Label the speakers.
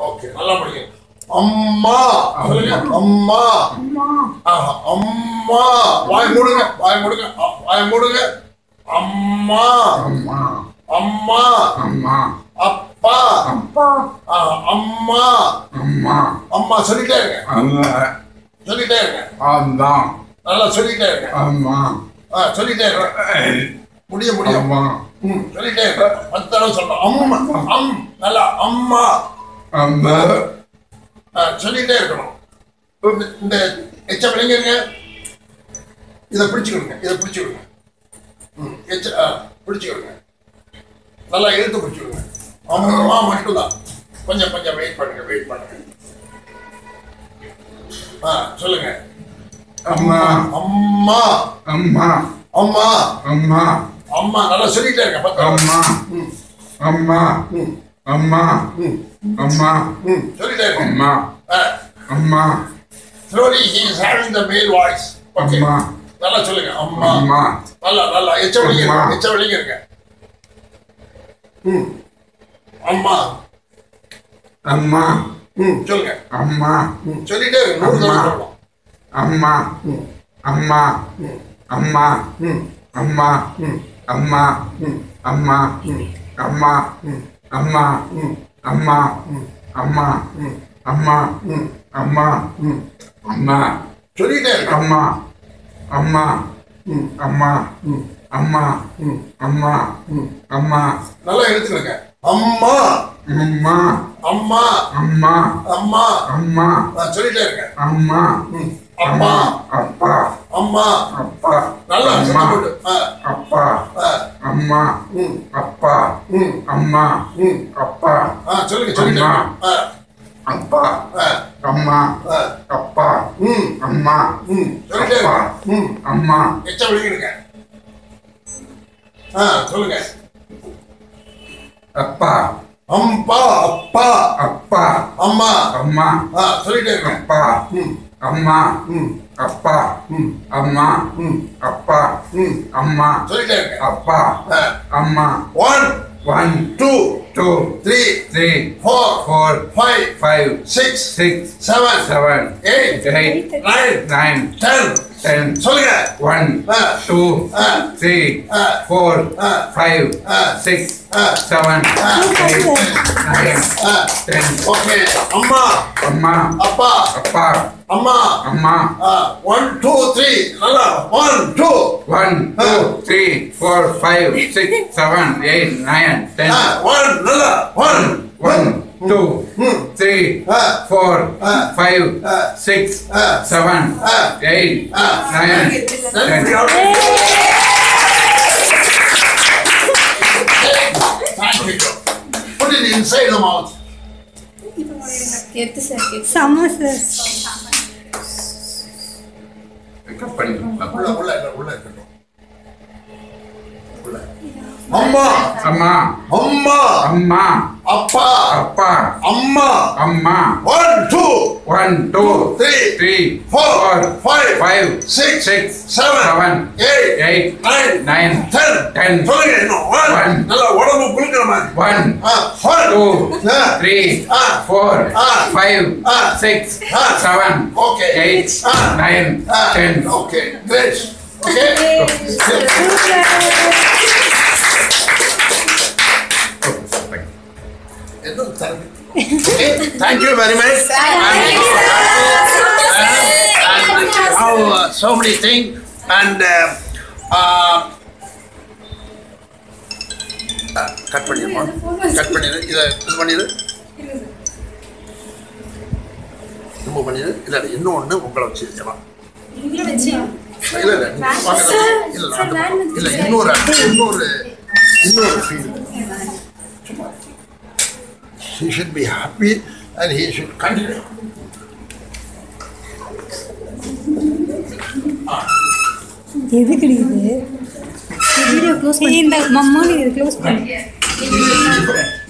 Speaker 1: Okay நல்லா படிங்க அம்மா சொல்லுங்க அம்மா ஆஹா, அம்மா வாய் மூடுங்க வாய் மூடுங்க அ- வாய் மூடுங்க அம்மா
Speaker 2: அம்மா
Speaker 1: அம்மா
Speaker 2: அம்மா
Speaker 1: அப்பா
Speaker 2: அப்பா
Speaker 1: ஆஹா, அம்மா
Speaker 2: அம்மா
Speaker 1: அம்மா சொல்லிட்டே இருங்க
Speaker 2: அம்மா
Speaker 1: சொல்லிட்டே இருங்க
Speaker 2: அம்மா
Speaker 1: நல்லா சொல்லிட்டே இருங்க
Speaker 2: அம்மா
Speaker 1: ஆ, சொல்லிட்டே இருங்க முடிய முடியும்
Speaker 2: அம்மா
Speaker 1: ம், சொல்லிட்டே இருங்க பத்து தடவை சொல்றேன் அம்மா அம் நல்லா அம்மா
Speaker 2: அம்மா
Speaker 1: ஆ, சொல்லிட்டே இருக்கணும் இந்த- இந்த எச்ச விளங்கிருங்க இதை பிடிச்சுக்கிடுங்க இதை பிடிச்சுக்கிடுங்க ம் எச்ச ஆ, பிடிச்சுக்கிடுங்க நல்லா இழுத்து பிடிச்சுக்கிடுங்க அம்மா மட்டும்தான் கொஞ்சம் கொஞ்சம் வெயிட் பண்ணுங்க வெயிட் பண்ணுங்க ஆ சொல்லுங்க
Speaker 2: அம்மா
Speaker 1: அம்மா
Speaker 2: அம்மா
Speaker 1: அம்மா
Speaker 2: அம்மா
Speaker 1: அம்மா நல்லா சொல்லிட்டே இருங்க பத்து தடவை.
Speaker 2: அம்மா
Speaker 1: ம்
Speaker 2: அம்மா
Speaker 1: ம்
Speaker 2: அம்மா
Speaker 1: ம்
Speaker 2: அம்மா
Speaker 1: ம் சொல்லிட்டே இருங்க
Speaker 2: அம்மா
Speaker 1: ஆ
Speaker 2: அம்மா
Speaker 1: slowly he is having the male voice okay
Speaker 2: அம்மா.
Speaker 1: நல்லா சொல்லுங்க அம்மா
Speaker 2: அம்மா
Speaker 1: நல்லா நல்லா எச்ச வெளிங்க
Speaker 2: அம்மா.
Speaker 1: எச்ச வெளிங்க இருங்க ம் அம்மா
Speaker 2: அம்மா
Speaker 1: ம் சொல்லுங்க
Speaker 2: அம்மா
Speaker 1: ம் சொல்லிட்டே இருங்க நூறு தடவை
Speaker 2: அம்மா.
Speaker 1: சொல்லணும்
Speaker 2: அம்மா
Speaker 1: ம்
Speaker 2: அம்மா
Speaker 1: ம்
Speaker 2: அம்மா
Speaker 1: ம்
Speaker 2: அம்மா
Speaker 1: ம்
Speaker 2: அம்மா
Speaker 1: ம்
Speaker 2: அம்மா
Speaker 1: ம்
Speaker 2: அம்மா
Speaker 1: ம்
Speaker 2: அம்மா
Speaker 1: ம்
Speaker 2: அம்மா
Speaker 1: ம்
Speaker 2: அம்மா
Speaker 1: ம்
Speaker 2: அம்மா
Speaker 1: ம்
Speaker 2: அம்மா
Speaker 1: ம்
Speaker 2: அம்மா
Speaker 1: சொல்லிட்டே இருங்க
Speaker 2: அம்மா அம்மா
Speaker 1: ம்
Speaker 2: அம்மா
Speaker 1: ம்
Speaker 2: அம்மா
Speaker 1: ம்
Speaker 2: அம்மா
Speaker 1: ம்
Speaker 2: அம்மா
Speaker 1: நல்லா எடுத்துக்கிடுங்க அம்மா
Speaker 2: அம்மா
Speaker 1: அம்மா
Speaker 2: அம்மா
Speaker 1: அம்மா
Speaker 2: அம்மா
Speaker 1: நான் சொல்லிட்டே இருக்கேன்
Speaker 2: அம்மா
Speaker 1: ம் அப்பா
Speaker 2: அப்பா
Speaker 1: அம்மா
Speaker 2: அப்பா
Speaker 1: நல்லா
Speaker 2: அம்மா
Speaker 1: சத்தம் போட்டு ஆ
Speaker 2: அப்பா
Speaker 1: ஆ
Speaker 2: அம்மா
Speaker 1: ம்
Speaker 2: அப்பா
Speaker 1: ம்
Speaker 2: அம்மா
Speaker 1: ம்
Speaker 2: அப்பா
Speaker 1: ஆ சொல்லுங்க சொல்லிட்டே
Speaker 2: அம்மா.
Speaker 1: இருங்க. ஆ
Speaker 2: அப்பா
Speaker 1: ஆ
Speaker 2: அம்மா
Speaker 1: ஆ
Speaker 2: அப்பா
Speaker 1: ம்
Speaker 2: அம்மா
Speaker 1: ம் சொல்லிட்டே
Speaker 2: அப்பா
Speaker 1: இருங்க ம்
Speaker 2: அம்மா
Speaker 1: எச்ச விழுங்கிடுங்க ஆ சொல்லுங்க
Speaker 2: அப்பா
Speaker 1: அம்பா அப்பா
Speaker 2: அப்பா
Speaker 1: அம்மா
Speaker 2: அம்மா
Speaker 1: ஆ சொல்லிட்டே இருங்க
Speaker 2: அப்பா
Speaker 1: ம்
Speaker 2: அம்மா
Speaker 1: ம்
Speaker 2: அப்பா
Speaker 1: ம்
Speaker 2: அம்மா
Speaker 1: ம்
Speaker 2: அப்பா
Speaker 1: ம்
Speaker 2: அம்மா
Speaker 1: சொல்லிட்டே இருங்க
Speaker 2: அப்பா
Speaker 1: ஆ
Speaker 2: அம்மா
Speaker 1: one
Speaker 2: one
Speaker 1: two
Speaker 2: two
Speaker 1: three
Speaker 2: three
Speaker 1: four
Speaker 2: four
Speaker 1: five
Speaker 2: five
Speaker 1: six
Speaker 2: six
Speaker 1: seven
Speaker 2: seven
Speaker 1: eight
Speaker 2: eight
Speaker 1: nine
Speaker 2: nine
Speaker 1: ten
Speaker 2: ten
Speaker 1: சொல்லுங்க
Speaker 2: ஒன்
Speaker 1: ஆ
Speaker 2: டூ
Speaker 1: ஆ
Speaker 2: த்ரீ
Speaker 1: ஆ
Speaker 2: ஃபோர்
Speaker 1: ஆ
Speaker 2: ஃபைவ்
Speaker 1: ஆ
Speaker 2: சிக்ஸ்
Speaker 1: ஆ
Speaker 2: செவன் எயிட் நைன்
Speaker 1: ஆ
Speaker 2: டென்
Speaker 1: ஓகே அம்மா
Speaker 2: அம்மா
Speaker 1: அப்பா
Speaker 2: அப்பா
Speaker 1: அம்மா
Speaker 2: அம்மா
Speaker 1: ஒன் டூ த்ரீ நல்லா one two
Speaker 2: one two three four five six seven eight nine ten
Speaker 1: one நல்லா ஒன்
Speaker 2: ஒன் டூ த்ரீ
Speaker 1: ஆ
Speaker 2: ஃபோர்
Speaker 1: ஆ
Speaker 2: ஃபைவ்
Speaker 1: ஆ
Speaker 2: சிக்ஸ்
Speaker 1: ஆ
Speaker 2: செவன்
Speaker 1: ஆ
Speaker 2: எயிட்
Speaker 1: ஆ
Speaker 2: nine
Speaker 1: Then we are Thank you. Put it inside the mouth.
Speaker 3: எடுத்து sir
Speaker 4: செம்ம sir
Speaker 2: cut பண்ணிக்கலாம்
Speaker 1: உள்ள உள்ள இல்ல, உள்ள இருக்கட்டும் உள்ள அம்மா
Speaker 2: அம்மா
Speaker 1: அம்மா
Speaker 2: அம்மா
Speaker 1: அப்பா
Speaker 2: அப்பா
Speaker 1: அம்மா
Speaker 2: அம்மா
Speaker 1: one two
Speaker 2: one two
Speaker 1: three
Speaker 2: three
Speaker 1: four five
Speaker 2: five
Speaker 1: six
Speaker 2: six
Speaker 1: seven
Speaker 2: seven
Speaker 1: eight
Speaker 2: eight
Speaker 1: nine
Speaker 2: nine
Speaker 1: ten
Speaker 2: Ten.
Speaker 1: சொல்லுங்க இன்னும் ஒன்
Speaker 2: One.
Speaker 1: நல்லா உடம்பு குலுக்கிற மாதிரி
Speaker 2: ஒன்
Speaker 1: ஆ ஒன்
Speaker 2: டூ
Speaker 1: ஆ
Speaker 2: த்ரீ
Speaker 1: ஆ
Speaker 2: ஃபோர்
Speaker 1: ஆ
Speaker 2: ஃபைவ்
Speaker 1: ஆ
Speaker 2: சிக்ஸ்
Speaker 1: ஆ
Speaker 2: செவன்
Speaker 1: Okay.
Speaker 2: எயிட்
Speaker 1: ஆ.
Speaker 2: நைன்
Speaker 1: ஆ
Speaker 2: டென்
Speaker 1: ஓகே கிரேட் ஓகே இன்னும் தரது Okay, thank you very much. And, and how uh, so many things and uh, uh, cut பண்ணிடுமா கட் பண்ணிடு இதை இது பண்ணிடு ரிமூவ் பண்ணிடு இல்லை இல்லை இன்னும் ஒன்று உங்களை வச்சு வைக்கலாம் இல்லை இல்லை நீங்க வாங்க. இல்லை இல்லை, அந்த பக்கம். இல்லை இன்னொரு இன்னொரு இன்னொரு field he should be happy and he should continue.
Speaker 4: எதுக்கு இது
Speaker 3: வீடியோ க்ளோஸ்
Speaker 4: இந்த மம்மா நீ க்ளோஸ் பண்ணி
Speaker 1: Different.